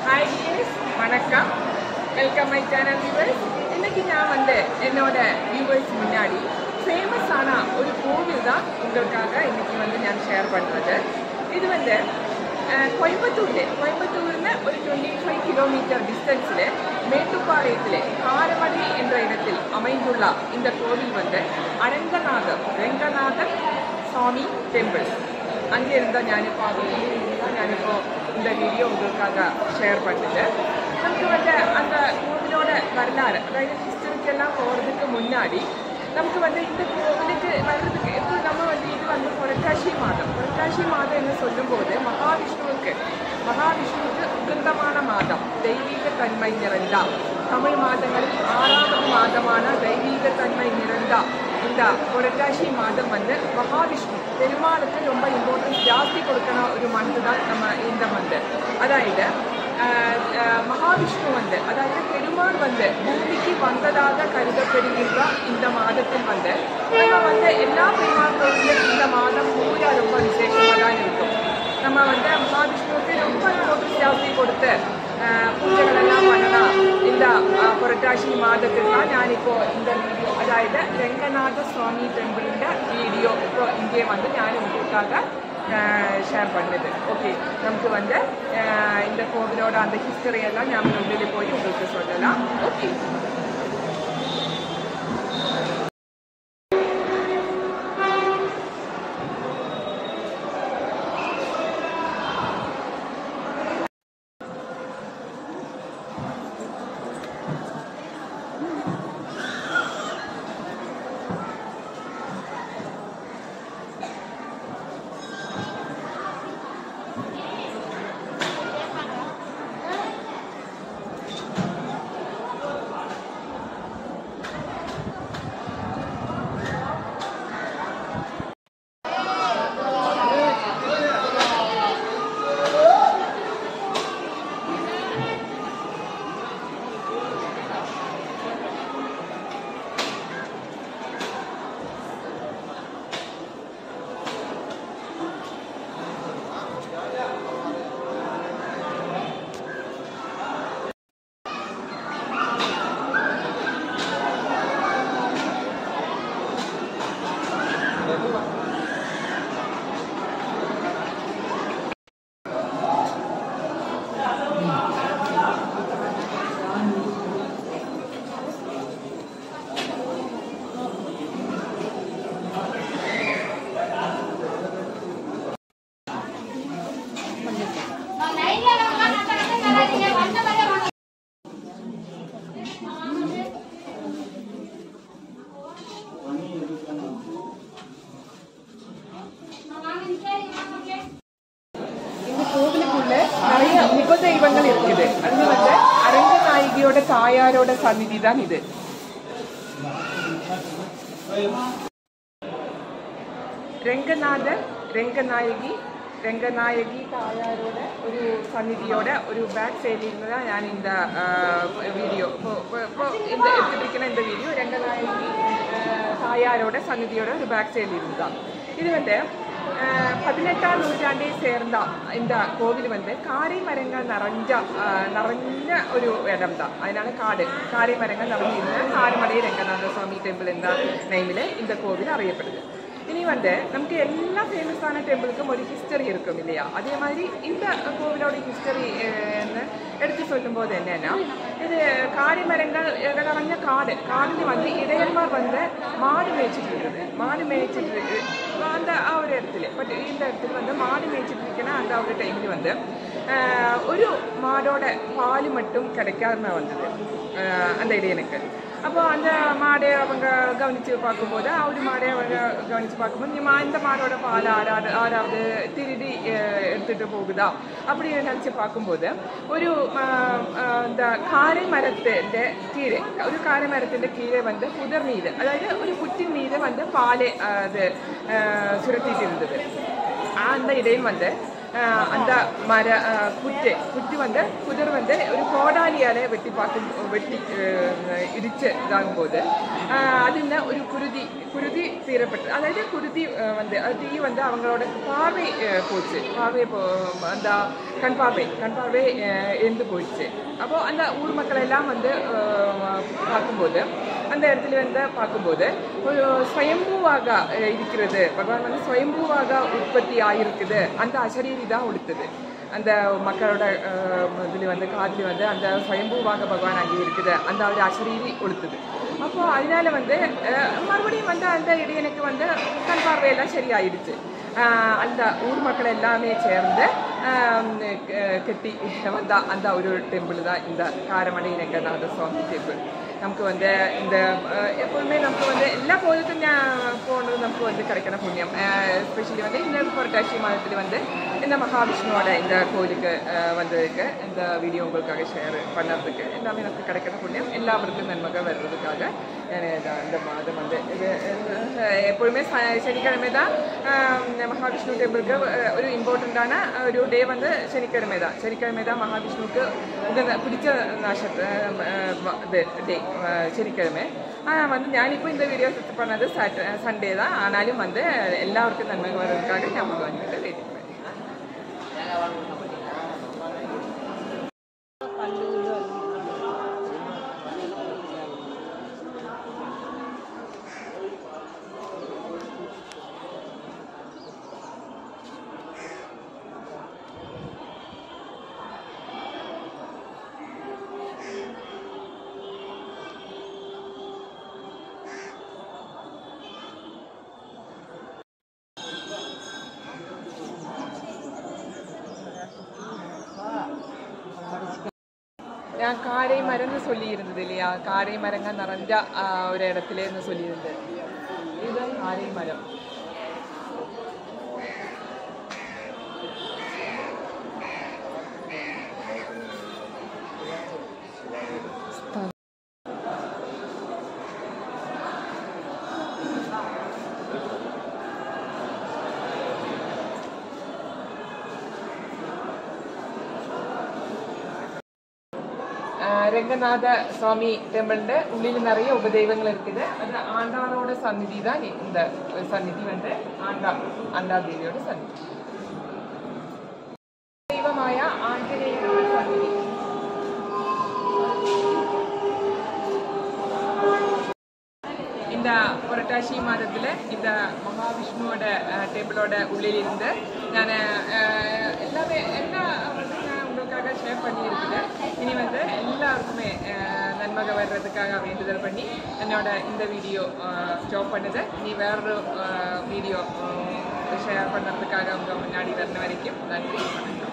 hi viewers வணக்கம் welcome my channel viewers இன்னைக்கு நான் வந்து என்னோட வியூவர்ஸ் முன்னாடி ஃபேமஸான ஒரு கோவில் தான் உங்களுக்காக இன்னைக்கு வந்து நான் ஷேர் பண்ணுறது இது வந்து அஹ், கோயம்புத்தூர்ல கோயம்புத்தூர்ல ஒரு டுவெண்ட்டி ஃபைவ் கிலோமீட்டர் டிஸ்டன்ஸில் மேட்டுப்பாளையத்தில் காரமடை என்ற இடத்தில் அமைந்துள்ள இந்த கோவில் வந்து அரங்கநாதர் ரெங்கநாதர் சாமி டெம்பிள் அங்கே இருந்தால் ഞാനിപ്പോൾ தான் ഞാനിപ്പോൾ இந்த வீடியோ உங்களுக்காக ஷேர் பண்ணிட்டு நமக்கு வந்து அந்த கோவிலோட வரலாறு அதாவது ஹிஸ்டரிக்கெல்லாம் போகிறதுக்கு முன்னாடி நமக்கு வந்து இந்த கோவிலுக்கு வர்றதுக்கு இப்போ நம்ம வந்து இது வந்து புரட்டாசி மாதம் புரட்டாசி மாதம் என்று சொல்லும்போது மகாவிஷ்ணுவுக்கு மகாவிஷ்ணுவுக்கு உகந்தமான மாதம் தெய்வீக தன்மை நிறைந்த தமிழ் மாதங்களில் ஆறாவது மாதமான தெய்வீக தன்மை நிறைந்த இந்த புரட்டாசி மாதம் வந்து மகாவிஷ்ணு பெருமாளுக்கு ரொம்ப இம்பார்ட்டன்ஸ் ஜாஸ்தி கொடுக்கிற ஒரு மந்த் தான் நம்ம இந்த மந்த் அதாவது ஆஹ், ஆஹ், மகாவிஷ்ணு வந்து அதாவது பெருமாள் வந்து பூமிக்கு வந்ததாக கருதப்படுகின்ற இந்த மாதத்தில் வந்து நம்ம வந்து எல்லா பெருமாள் கோவிலும் இந்த மாதம் பூரா ரொம்ப விசேஷமாக தான் இருக்கும் நம்ம வந்து மகாவிஷ்ணுவுக்கு ரொம்ப இம்பார்ட்டன்ஸ் ஜாஸ்தி கொடுத்து ஆஹ், பூஜைகள் எல்லாம் பண்ணலாம் இந்த ஆஹ், புரட்டாசி மாதத்தில் தான் ഞാനിപ്പോൾ இந்த வீடியோ அதாவது ரெங்கநாத சுவாமி டெம்பிளிൻ്റെ வீடியோ இப்போ இங்கே வந்து நான் உங்களுக்காக ஷேர் பண்ணுது ஓகே நமக்கு வந்து ஆஹ், இந்த கோவிலோட அந்த ஹிஸ்டரி எல்லாம் ഞാൻ ഉള്ളിൽ போய் உங்களுக்கு சொல்லலாம் ஓகே இந்த கோவிலுக்குள்ள நிறைய உபதெய்வங்கள் இருக்குது அது வந்து அரங்கநாயகியோட தாயாரோட சந்நிதி தான் இது രംഗനാഥൻ രംഗനായകി രംഗനായകി തായാരോടെ ഒരു സന്നിധിയോടെ ഒരു ബാക്ക് സൈഡിൽ ഇരുന്നതാണ് ഞാൻ இந்த வீடியோ இப்போ இப்போ இந்த எடுத்துருக்கிற இந்த வீடியோ രംഗനായകി தாயாரோட சந்நிதியோட ஒரு பேக் சைடில் இருந்துதான் இது வந்து அஹ், பதினெட்டாம் நூற்றாண்டை சேர்ந்த இந்த கோவில் வந்து காரை மரங்கள் நிறைஞ்ச அஹ், நிறைஞ்ச ஒரு இடம் தான் அதனால காடு காரை மரங்கள் நிறைஞ்சிருந்த காரமடை ரங்கநாத சுவாமி டெம்பிள் இந்த நெய்மில் இந்த கோவில் அறியப்படுது இனி வந்து நமக்கு எல்லா ஃபேமஸான டெம்பிளுக்கும் ஒரு ஹிஸ்டரி இருக்கும் இல்லையா அதே மாதிரி இந்த கோவிலோட ஹிஸ்டரி எடுத்து சொல்லும்போது என்னன்னா இது காரிமரங்கள் நிறைஞ்ச காடு காடில் வந்து இடையன்மார் வந்து மாடு மேய்ச்சிட்டு இருக்குது மாடு மேய்ச்சிட்டு இருக்கு அந்த ആ ഒരു இடத்துல பட் இந்த இடத்துல வந்து மாடு மேய்ச்சிட்டு இருக்கேன்னா அந்த ஒரு டைமில் வந்து ஆஹ், ஒரு மாடோட பால் மட்டும் கிடைக்காம வந்தது ஆஹ், அந்த இடையனுக்கு அப்போ அந்த மாடை அவங்க கவனித்து பார்க்கும்போது ஆ ஒரு மாடை அவங்க கவனித்து பார்க்கும்போது நீ மா- இந்த மாடோட பால் ஆறாவது ஆறாவது திருடி அஹ், எடுத்துட்டு போகுதா அப்படி நினச்சி பார்க்கும்போது ஒரு ஆஹ், ஆஹ், இந்த காரை மரத்திൻ്റെ கீழே ஒரு காரை மரத்திൻ്റെ கீழே வந்து புதர் நீர் அதாவது ஒரு புற்றின் மீது வந்து பாலை ஆஹ், அது ஆஹ், சுரத்திட்டு இருந்தது அந்த இடையில் வந்து ஆஹ், அந்த மர ஆஹ், புற்று புற்று வந்து புதர் வந்து ஒரு கோடாலியால் வெட்டி பார்க்கும் வெட்டி ஆஹ், இடிச்சு இதாகும்போது ஆஹ், அதில் ஒரு குருதி குருதி தீரப்பட்டு அதாவது குருதி ஆஹ், வந்து அது தீ வந்து அவங்களோட பார்வை ஆஹ், போச்சு பார்வை போ அந்த கண் பார்வை கண் பார்வை அஹ், இழந்து போயிடுச்சு அப்போது அந்த ஊர் மக்கள் எல்லாம் வந்து அஹ், பார்க்கும்போது அந்த இடத்துல வந்து பார்க்கும்போது ஒரு ஸ்வயம்பூவாக அஹ், இருக்கிறது பகவான் வந்து ஸ்வயம்பூவாக உற்பத்தி ஆகிருக்குது அந்த அசரீரி தான் உடுத்துது அந்த மக்களோட இதில் வந்து காதில் வந்து அந்த ஸ்வயம்பூவாக பகவான் அங்கே இருக்குது அந்த ஒரு அசரீரி உடுத்துது அப்போ அதனால வந்து அஹ், மறுபடியும் வந்து அந்த இடையனுக்கு வந்து கண் பார்வையெல்லாம் சரியாயிடுச்சு ஆஹ் அந்த ஊர் மக்கள் எல்லாமே சேர்ந்து ஆஹ் க- கெட்டி வந்த அந்த ஒரு டெம்பிள் தான் இந்த காரமடை ரங்கநாத சுவாமி டெம்பிள் நமக்கு வந்து இந்த அஹ், எப்பவுமே நமக்கு வந்து எல்லா கோயிலுக்கும் நான் போனது நமக்கு வந்து கிடைக்கிற புண்ணியம் எஸ்பெஷலி வந்து இந்த புரட்டாசி மாதத்தில் வந்து இந்த மகாவிஷ்ணுவோட இந்த கோயிலுக்கு அஹ், வந்ததுக்கு இந்த வீடியோ உங்களுக்காக ஷேர் பண்ணுறதுக்கு எல்லாமே நமக்கு கிடைக்கிற புண்ணியம் எல்லாருக்கும் நன்மக வர்றதுக்காக நான் இந்த இந்த மாதம் வந்து இது அஹ், எப்பொழுதுமே ச- சனிக்கிழமை தான் ஆஹ், மகாவிஷ்ணு டெம்பிளுக்கு அஹ், ஒரு இம்பார்ட்டண்ட்டான ஒரு டே வந்து சனிக்கிழமை தான் சனிக்கிழமை தான் மகாவிஷ்ணுவுக்கு உகந்த பிடிச்ச நட்சத்திர இது டே சனிக்கிழமை ஆனால் வந்து ഞാനിപ്പോൾ இந்த வீடியோ செட் பண்ணது சாட்ட சண்டே தான் ஆனாலும் வந்து எல்லாருக்கும் நன்மை வர்றதுக்காக ഞാൻ ഭഗവാൻகிட்ட വെയിറ്റ് பண்ணேன் நான் காரை மரம்னு சொல்லி இருந்தது இல்லையா காரை மரங்க நிறைஞ்ச ஆ, ஒரு இடத்துலன்னு சொல்லியிருந்தது இதுதான் காரை மரம் ஆஹ் രംഗനാഥ സ്വാമി ടെമ്പിളിന്റെ ഉള്ളിൽ നിറയെ ഉപദൈവങ്ങൾ இருக்குது அது ஆண்டாளோட சந்நிதி தான் இந்த சந்நிதி வந்து ஆண்டா ஆண்டா தேவியோட சந்நிதி தெய்வമായ ஆஞ்சநேயரோட சந்நிதி இந்த புரட்டாசி மாதத்தில் இந்த மகாவிஷ்ணுவோட டேபிளோட உள்ளில் இருந்து நான் எல்லாமே எல்லா வந்து நான் உங்களுக்காக ஷேர் பண்ணியிருக்கிறேன் இனி வந்து எல்லாருக்குமே அஹ், நன்மக வர்றதுக்காக வேண்டுதல் பண்ணி என்னோட இந்த வீடியோ ஸ்டாப் பண்ணுது இனி வேறொரு வீடியோ ஷேர் பண்ணுறதுக்காக உங்கள் முன்னாடி வர்ற வரைக்கும் நன்றி வணக்கம்